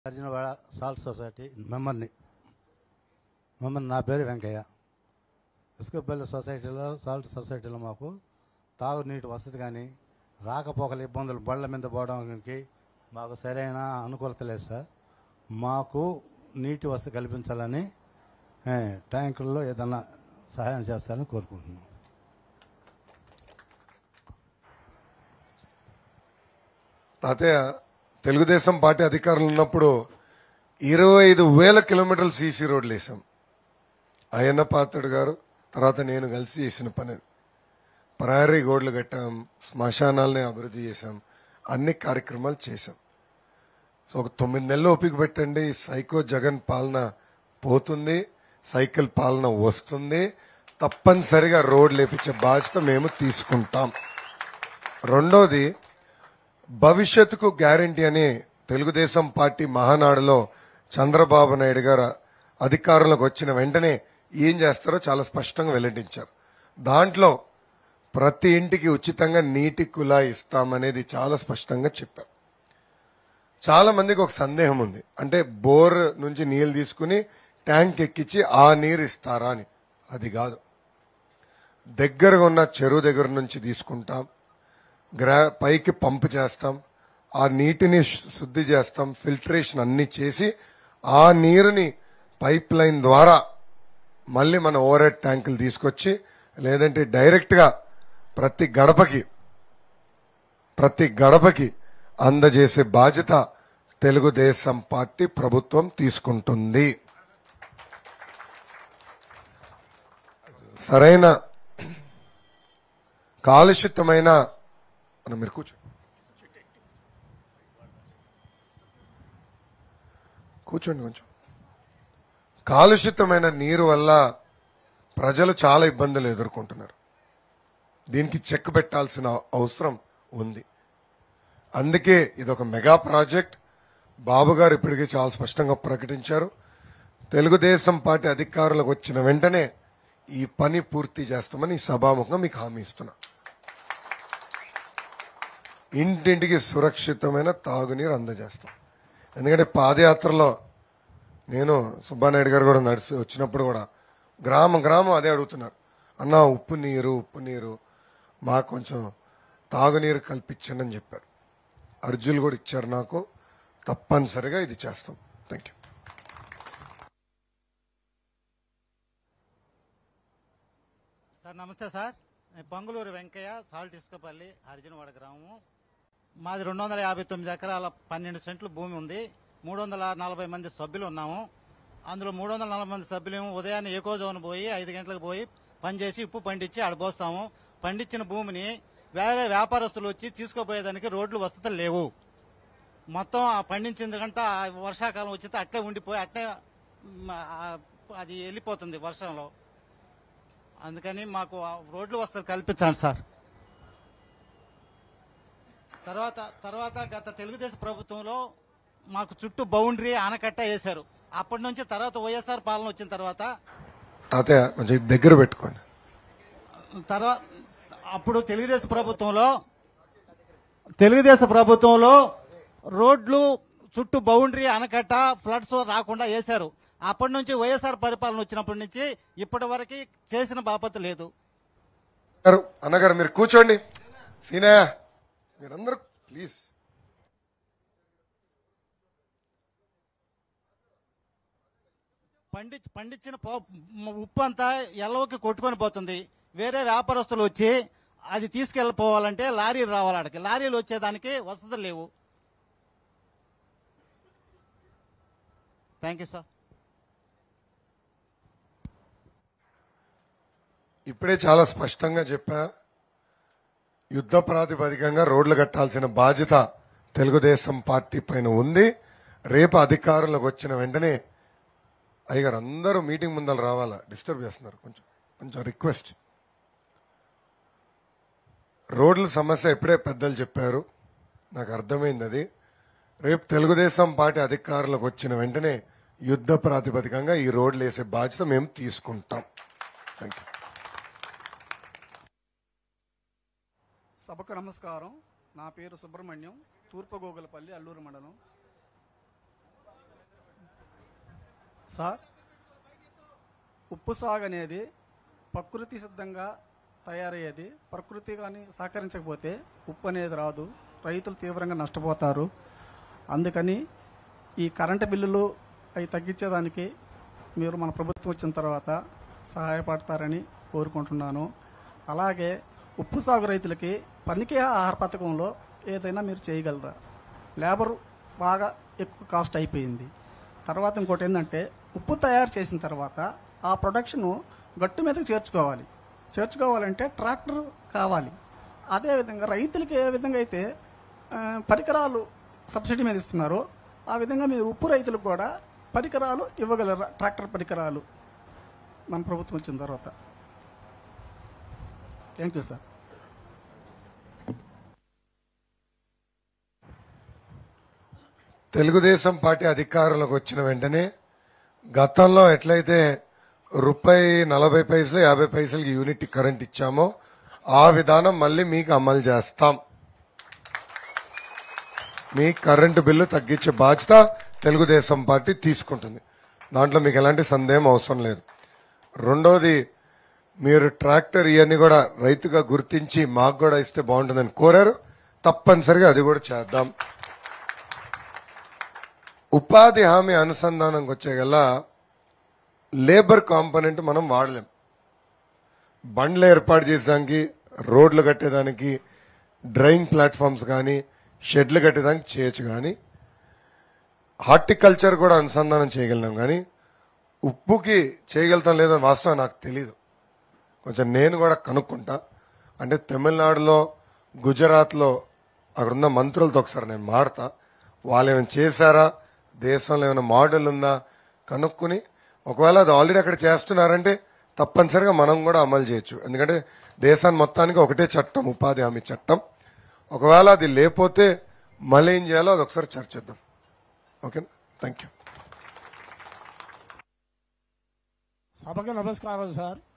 Arjunavada salt society మెంబర్ని member నా పేరు వెంకయ్య ఇసుకపల్లి సొసైటీలో సాల్ట్ సొసైటీలో మాకు తాగునీటి వసతి కానీ రాకపోకల ఇబ్బందులు బళ్ళ మీద పోవడానికి మాకు సరైన అనుకూలత లేదు సార్ మాకు నీటి వసతి కల్పించాలని ఏ, ట్యాంకుల్లో ఏదన్నా సహాయం చేస్తారని కోరుకుంటున్నాం తాతయ్య తెలుగుదేశం పార్టీ అధికారులు ఉన్నప్పుడు ఇరవై ఐదు వేల కిలోమీటర్లు సీసీ రోడ్లు వేసాం అయ్యన్న పాత్రుడు గారు తర్వాత నేను కలిసి చేసిన పని ప్రహరీ గోడ్లు కట్టాం శ్మశానాలని అభివృద్ధి చేశాం అన్ని కార్యక్రమాలు చేశాం సో ఒక తొమ్మిది నెలలు ఓపిక పెట్టండి సైకో జగన్ పాలన పోతుంది సైకిల్ పాలన వస్తుంది తప్పనిసరిగా రోడ్లు లేపించే బాధ్యత మేము తీసుకుంటాం రెండోది భవిష్యత్తుకు గ్యారంటీ అని తెలుగుదేశం పార్టీ మహానాడులో చంద్రబాబు నాయుడు గారు అధికారంలోకి వచ్చిన వెంటనే ఏం చేస్తారో చాలా స్పష్టంగా వెల్లడించారు దాంట్లో ప్రతి ఇంటికి ఉచితంగా నీటి కుళాయి ఇస్తామనేది చాలా స్పష్టంగా చెప్పారు చాలా మందికి ఒక సందేహం ఉంది అంటే బోర్ నుంచి నీళ్లు తీసుకుని ట్యాంక్ ఎక్కించి ఆ నీరు ఇస్తారా అని అది కాదు దగ్గరగా ఉన్న చెరువు దగ్గర నుంచి తీసుకుంటాం గ్రా పైకి పంప్ చేస్తాం ఆ నీటిని శు- శుద్ధి చేస్తాం ఫిల్టరేషన్ అన్ని చేసి ఆ నీరుని పైప్ లైన్ ద్వారా మళ్ళీ మన ఓవర్ హెడ్ ట్యాంకులు తీసుకొచ్చి లేదంటే డైరెక్ట్ గా ప్రతి గడపకి ప్రతి గడపకి అందజేసే బాధ్యత తెలుగుదేశం పార్టీ ప్రభుత్వం తీసుకుంటుంది సరైన కాలుష్యతమైన అన్న మీరు కూర్చో కూర్చోండి కొంచెం కాలుషితమైన నీరు వల్ల ప్రజలు చాలా ఇబ్బందులు ఎదుర్కొంటున్నారు దీనికి చెక్ పెట్టాల్సిన అవసరం ఉంది అందుకే ఇది ఒక మెగా ప్రాజెక్ట్ బాబు గారు ఇప్పటికే చాలా స్పష్టంగా ప్రకటించారు తెలుగుదేశం పార్టీ అధికారులకు వచ్చిన వెంటనే ఈ పని పూర్తి చేస్తామని ఈ సభాముఖంగా మీకు హామీ ఇస్తున్నా ఇంటింటికి సురక్షితమైన తాగునీరు అందజేస్తాం ఎందుకంటే పాదయాత్రలో నేను సుబ్బానాయుడు గారు కూడా నడిచి వచ్చినప్పుడు కూడా గ్రామం గ్రామం అదే అడుగుతున్నారు అన్న ఉప్పు నీరు ఉప్పు నీరు మాకు కొంచెం తాగునీరు కల్పించండి అని చెప్పారు అర్జులు కూడా ఇచ్చారు నాకు తప్పనిసరిగా ఇది చేస్తాం థ్యాంక్ యూ సార్ నమస్తే సార్ నేను పొంగులూరు వెంకయ్య సాల్ట్ ఇసుకపల్లి హరిజనవాడ గ్రామము మాది రెండు వందల యాభై తొమ్మిది ఎకరాల పన్నెండు సెంట్లు భూమి ఉంది మూడు వందల నలభై మంది సభ్యులు ఉన్నాము అందులో మూడు వందల నలభై మంది సభ్యులు ఉదయాన్నే ఏకో జోన్ పోయి ఐదు గంటలకు పోయి పనిచేసి ఉప్పు పండించి ఆడ పోస్తాము పండించిన భూమిని వేరే వ్యాపారస్తులు వచ్చి తీసుకుపోయేదానికి రోడ్లు వసతులు లేవు మొత్తం ఆ పండించిన గంట వర్షాకాలం వచ్చితే అట్లే ఉండిపోయి అట్లే మ్, ఆ, అది వెళ్ళిపోతుంది వర్షంలో అందుకని మాకు ఆ రోడ్లు వసతులు కల్పించండి సార్ తర్వాత తర్వాత గత తెలుగుదేశం ప్రభుత్వంలో మాకు చుట్టూ బౌండరీ ఆనకట్ట వేశారు అప్పటి నుంచి తర్వాత వైఎస్ఆర్ పాలన వచ్చిన తర్వాత తాతయ్య కొంచెం ఇది దగ్గర పెట్టుకోండి తర్వాత అప్పుడు తెలుగుదేశం ప్రభుత్వంలో తెలుగుదేశం ప్రభుత్వంలో రోడ్లు చుట్టూ బౌండరీ ఆనకట్ట ఫ్లడ్స్ రాకుండా వేశారు అప్పటి నుంచి వైఎస్ఆర్ పరిపాలన వచ్చినప్పటి నుంచి ఇప్పటి వరకు చేసిన బాపత లేదు గారు అన్నగారు మీరు కూర్చోండి సీనయ్య మీరందరూ ప్లీజ్ పండి పండించిన పో- మ- ఉప్పు అంతా ఎల్లవకి కొట్టుకొని పోతుంది వేరే వ్యాపారస్తులు వచ్చి అది తీసుకెళ్ళిపోవాలంటే లారీలు రావాలి ఆడికి లారీలు వచ్చేదానికి వసతులు లేవు థ్యాంక్ యూ సార్ ఇప్పుడే చాలా స్పష్టంగా చెప్పా యుద్ధ ప్రాతిపదికంగా రోడ్లు కట్టాల్సిన బాధ్యత తెలుగుదేశం పార్టీ పైన ఉంది రేపు అధికారంలోకి వచ్చిన వెంటనే అయ్యగారు అందరూ మీటింగ్ ముందర రావాలా డిస్టర్బ్ చేస్తున్నారు కొంచెం కొంచెం రిక్వెస్ట్ రోడ్ల సమస్య ఎప్పుడే పెద్దలు చెప్పారు నాకు అర్థమైంది అది రేపు తెలుగుదేశం పార్టీ అధికారంలోకి వచ్చిన వెంటనే యుద్ధ ప్రాతిపదికంగా ఈ రోడ్లు వేసే బాధ్యత మేము తీసుకుంటాం థ్యాంక్ యూ సభకు నమస్కారం నా పేరు సుబ్రహ్మణ్యం తూర్పు గోగులపల్లి అల్లూరు మండలం సార్ ఉప్పు సాగు అనేది ప్రకృతి సిద్ధంగా తయారయ్యేది ప్రకృతి కానీ సహకరించకపోతే ఉప్పు అనేది రాదు రైతులు తీవ్రంగా నష్టపోతారు అందుకని ఈ కరెంటు బిల్లులు అవి తగ్గించేదానికి మీరు మన ప్రభుత్వం వచ్చిన తర్వాత సహాయపడతారని కోరుకుంటున్నాను అలాగే ఉప్పు సాగు రైతులకి పనికి ఆహార పథకంలో ఏదైనా మీరు చేయగలరా లేబర్ బాగా ఎక్కువ కాస్ట్ అయిపోయింది తర్వాత ఇంకోటి ఏంటంటే ఉప్పు తయారు చేసిన తర్వాత ఆ ప్రొడక్షన్ గట్టు మీదకి చేర్చుకోవాలి చేర్చుకోవాలంటే ట్రాక్టర్ కావాలి అదేవిధంగా రైతులకి ఏ విధంగా అయితే ఆ, పరికరాలు సబ్సిడీ మీద ఇస్తున్నారో ఆ విధంగా మీరు ఉప్పు రైతులకు కూడా పరికరాలు ఇవ్వగలరా ట్రాక్టర్ పరికరాలు మన ప్రభుత్వం వచ్చిన తర్వాత thank you sir Telugu Desam party అధికారంలోకి వచ్చిన వెంటనే గతంలో ఎట్లయితే రూపాయి నలభై పైసలు యాభై పైసలకి యూనిట్ కరెంట్ ఇచ్చామో ఆ విధానం మళ్ళీ మీకు అమలు చేస్తాం మీ కరెంటు బిల్లు తగ్గించే బాధ్యత తెలుగుదేశం పార్టీ తీసుకుంటుంది దాంట్లో మీకు ఎలాంటి సందేహం అవసరం లేదు రెండోది మీరు ట్రాక్టర్ ఇవన్నీ కూడా రైతుగా గుర్తించి మాకు కూడా ఇస్తే బాగుంటుందని కోరారు తప్పనిసరిగా అది కూడా చేద్దాం ఉపాధి హామీ అనుసంధానంకి వచ్చేగల్లా లేబర్ కాంపోనెంట్ మనం వాడలేం బండ్లు ఏర్పాటు చేసేదానికి రోడ్లు కట్టేదానికి డ్రైయింగ్ ప్లాట్ఫామ్స్ కానీ షెడ్లు కట్టేదానికి చేయొచ్చు కానీ హార్టికల్చర్ కూడా అనుసంధానం చేయగలిగినాం కానీ ఉప్పుకి చేయగలుగుతాం లేదో వాస్తవం నాకు తెలీదు కొంచెం నేను కూడా కనుక్కుంటా అంటే తమిళనాడులో గుజరాత్లో అక్కడున్న మంత్రులతో ఒకసారి నేను మాడతా వాళ్ళు ఏమైనా చేశారా దేశంలో ఏమైనా మోడల్ ఉందా కనుక్కుని ఒకవేళ అది ఆల్రెడీ అక్కడ చేస్తున్నారంటే తప్పనిసరిగా మనం కూడా అమలు చేయొచ్చు ఎందుకంటే దేశాన్ని మొత్తానికి ఒకటే చట్టం ఉపాధి హామీ చట్టం ఒకవేళ అది లేకపోతే మళ్ళీ ఏం చేయాలో అది ఒకసారి చర్చిద్దాం ఓకేనా థ్యాంక్ యూ సభకు నమస్కారం సార్